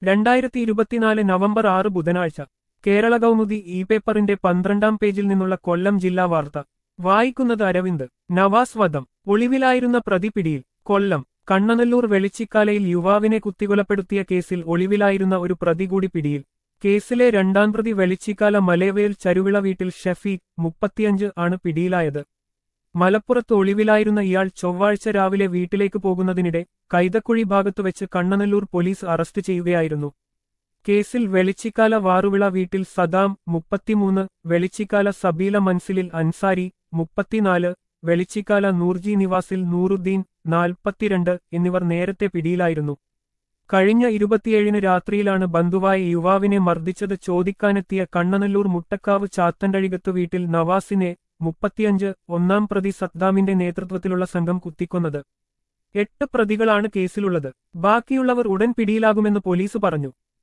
രണ്ടായിരത്തി ഇരുപത്തിനാല് നവംബർ ആറ് ബുധനാഴ്ച കേരള കൗമുദി ഇ പേപ്പറിന്റെ പന്ത്രണ്ടാം പേജിൽ നിന്നുള്ള കൊല്ലം ജില്ലാ വാർത്ത വായിക്കുന്നത് അരവിന്ദ് നവാസ് വധം ഒളിവിലായിരുന്ന പ്രതി പിടിയിൽ കൊല്ലം കണ്ണനല്ലൂർ വെളിച്ചിക്കാലയിൽ യുവാവിനെ കുത്തികൊലപ്പെടുത്തിയ കേസിൽ ഒളിവിലായിരുന്ന ഒരു പ്രതി കൂടി പിടിയിൽ കേസിലെ രണ്ടാം പ്രതി വെളിച്ചിക്കാല മലേവയിൽ ചരുവിള വീട്ടിൽ ഷഫീഖ് മുപ്പത്തിയഞ്ച് ആണ് പിടിയിലായത് മലപ്പുറത്ത് ഒളിവിലായിരുന്ന ഇയാൾ ചൊവ്വാഴ്ച രാവിലെ വീട്ടിലേക്ക് പോകുന്നതിനിടെ കൈതക്കുഴി ഭാഗത്തുവെച്ച് കണ്ണനല്ലൂർ പോലീസ് അറസ്റ്റ് ചെയ്യുകയായിരുന്നു കേസിൽ വെളിച്ചിക്കാല വാറുവിള വീട്ടിൽ സദാം മുപ്പത്തിമൂന്ന് വെളിച്ചിക്കാല സബീല മൻസിലിൽ അൻസാരി മുപ്പത്തിനാല് വെളിച്ചിക്കാല നൂർജി നിവാസിൽ നൂറുദ്ദീൻ നാൽപ്പത്തിരണ്ട് എന്നിവർ നേരത്തെ പിടിയിലായിരുന്നു കഴിഞ്ഞ ഇരുപത്തിയേഴിന് രാത്രിയിലാണ് ബന്ധുവായ യുവാവിനെ മർദ്ദിച്ചത് ചോദിക്കാനെത്തിയ കണ്ണനല്ലൂർ മുട്ടക്കാവ് ചാത്തണ്ടഴികത്തു വീട്ടിൽ നവാസിനെ മുപ്പത്തിയഞ്ച് ഒന്നാം പ്രതി സദ്ദാമിന്റെ നേതൃത്വത്തിലുള്ള സംഘം കുത്തിക്കൊന്നത് എട്ട് പ്രതികളാണ് കേസിലുള്ളത് ബാക്കിയുള്ളവർ ഉടൻ പിടിയിലാകുമെന്ന് പോലീസ് പറഞ്ഞു